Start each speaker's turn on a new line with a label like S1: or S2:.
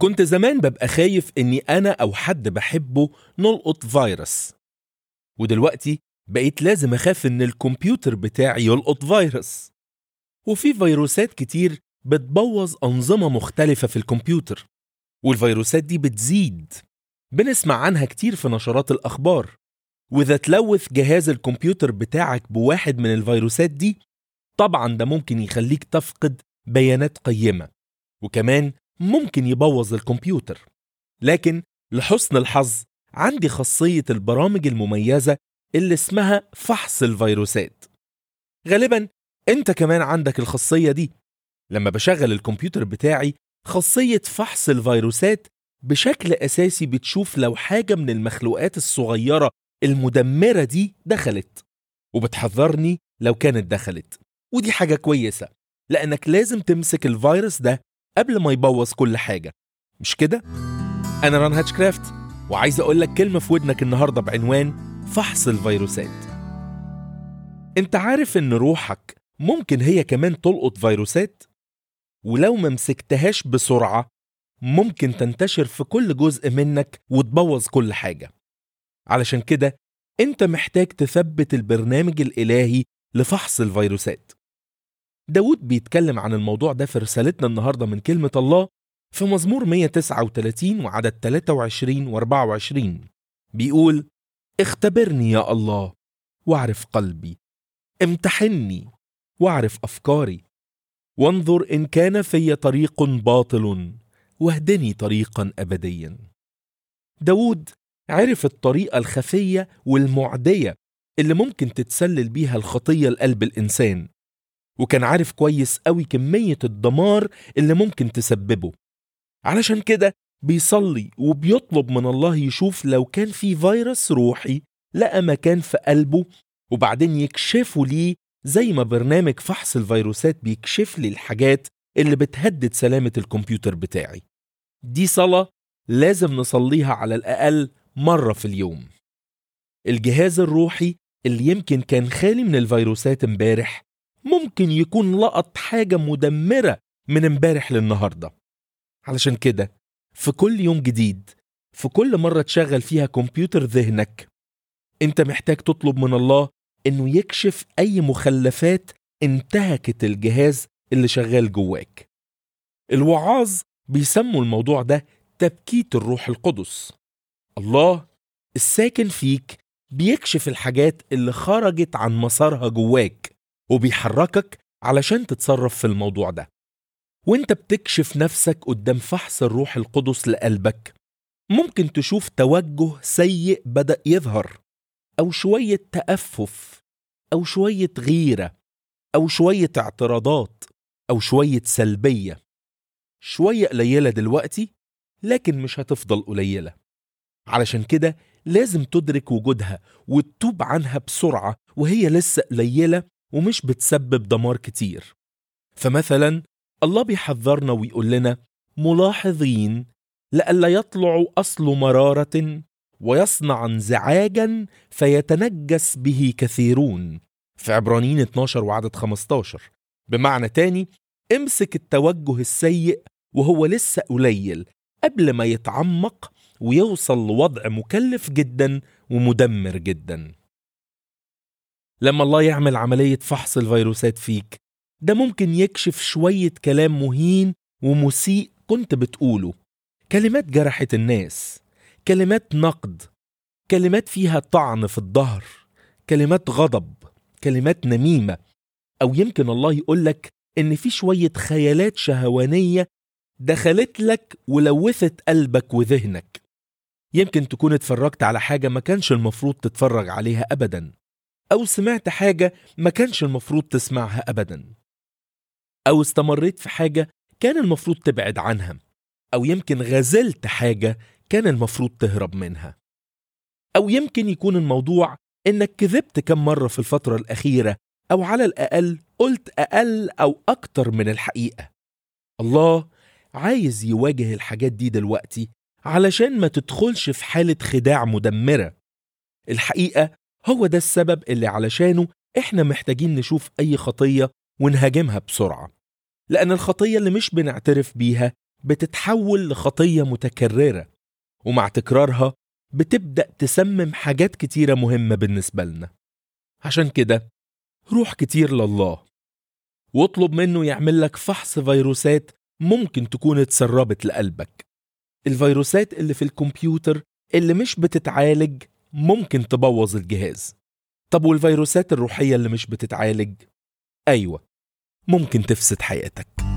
S1: وكنت زمان ببقى خايف اني انا او حد بحبه نلقط فيروس ودلوقتي بقيت لازم اخاف ان الكمبيوتر بتاعي يلقط فيروس وفي فيروسات كتير بتبوظ انظمه مختلفه في الكمبيوتر والفيروسات دي بتزيد بنسمع عنها كتير في نشرات الاخبار واذا تلوث جهاز الكمبيوتر بتاعك بواحد من الفيروسات دي طبعا ده ممكن يخليك تفقد بيانات قيمه وكمان ممكن يبوظ الكمبيوتر لكن لحسن الحظ عندي خاصيه البرامج المميزه اللي اسمها فحص الفيروسات غالبا انت كمان عندك الخاصيه دي لما بشغل الكمبيوتر بتاعي خاصيه فحص الفيروسات بشكل اساسي بتشوف لو حاجه من المخلوقات الصغيره المدمره دي دخلت وبتحذرني لو كانت دخلت ودي حاجه كويسه لانك لازم تمسك الفيروس ده قبل ما يبوظ كل حاجه مش كده انا ران هاتشكرافت وعايز اقول لك كلمه في ودنك النهارده بعنوان فحص الفيروسات انت عارف ان روحك ممكن هي كمان تلقط فيروسات ولو ما مسكتهاش بسرعه ممكن تنتشر في كل جزء منك وتبوظ كل حاجه علشان كده انت محتاج تثبت البرنامج الالهي لفحص الفيروسات داود بيتكلم عن الموضوع ده في رسالتنا النهارده من كلمه الله في مزمور 139 وعدد 23 و 24 بيقول اختبرني يا الله واعرف قلبي امتحني واعرف افكاري وانظر ان كان في طريق باطل واهدني طريقا ابديا داود عرف الطريقه الخفيه والمعديه اللي ممكن تتسلل بيها الخطيه لقلب الانسان وكان عارف كويس قوي كميه الدمار اللي ممكن تسببه علشان كده بيصلي وبيطلب من الله يشوف لو كان في فيروس روحي لقى مكان في قلبه وبعدين يكشفه ليه زي ما برنامج فحص الفيروسات بيكشف لي الحاجات اللي بتهدد سلامة الكمبيوتر بتاعي دي صلاة لازم نصليها على الأقل مرة في اليوم الجهاز الروحي اللي يمكن كان خالي من الفيروسات امبارح ممكن يكون لقط حاجة مدمرة من امبارح للنهاردة علشان كده في كل يوم جديد في كل مرة تشغل فيها كمبيوتر ذهنك انت محتاج تطلب من الله انه يكشف اي مخلفات انتهكت الجهاز اللي شغال جواك الوعاظ بيسموا الموضوع ده تبكيت الروح القدس الله الساكن فيك بيكشف الحاجات اللي خرجت عن مسارها جواك وبيحركك علشان تتصرف في الموضوع ده وانت بتكشف نفسك قدام فحص الروح القدس لقلبك ممكن تشوف توجه سيء بدأ يظهر أو شوية تأفف أو شوية غيرة أو شوية اعتراضات أو شوية سلبية شوية قليلة دلوقتي لكن مش هتفضل قليلة علشان كده لازم تدرك وجودها وتتوب عنها بسرعة وهي لسه قليلة ومش بتسبب دمار كتير فمثلا الله بيحذرنا ويقول لنا ملاحظين لئلا يطلع أصل مرارة ويصنع انزعاجا فيتنجس به كثيرون في عبرانيين 12 وعدد 15 بمعنى تاني امسك التوجه السيء وهو لسه قليل قبل ما يتعمق ويوصل لوضع مكلف جدا ومدمر جدا لما الله يعمل عملية فحص الفيروسات فيك ده ممكن يكشف شوية كلام مهين ومسيء كنت بتقوله كلمات جرحت الناس كلمات نقد كلمات فيها طعن في الظهر كلمات غضب كلمات نميمة أو يمكن الله يقول لك إن في شوية خيالات شهوانية دخلت لك ولوثت قلبك وذهنك يمكن تكون اتفرجت على حاجة ما كانش المفروض تتفرج عليها أبدا أو سمعت حاجة ما كانش المفروض تسمعها أبدا أو استمريت في حاجة كان المفروض تبعد عنها أو يمكن غزلت حاجة كان المفروض تهرب منها أو يمكن يكون الموضوع إنك كذبت كم مرة في الفترة الأخيرة أو على الأقل قلت أقل أو أكتر من الحقيقة الله عايز يواجه الحاجات دي دلوقتي علشان ما تدخلش في حالة خداع مدمرة الحقيقة هو ده السبب اللي علشانه إحنا محتاجين نشوف أي خطية ونهاجمها بسرعة لأن الخطية اللي مش بنعترف بيها بتتحول لخطية متكررة ومع تكرارها بتبدأ تسمم حاجات كتيرة مهمة بالنسبة لنا عشان كده روح كتير لله واطلب منه يعمل لك فحص فيروسات ممكن تكون اتسربت لقلبك الفيروسات اللي في الكمبيوتر اللي مش بتتعالج ممكن تبوظ الجهاز طب والفيروسات الروحية اللي مش بتتعالج أيوة ممكن تفسد حياتك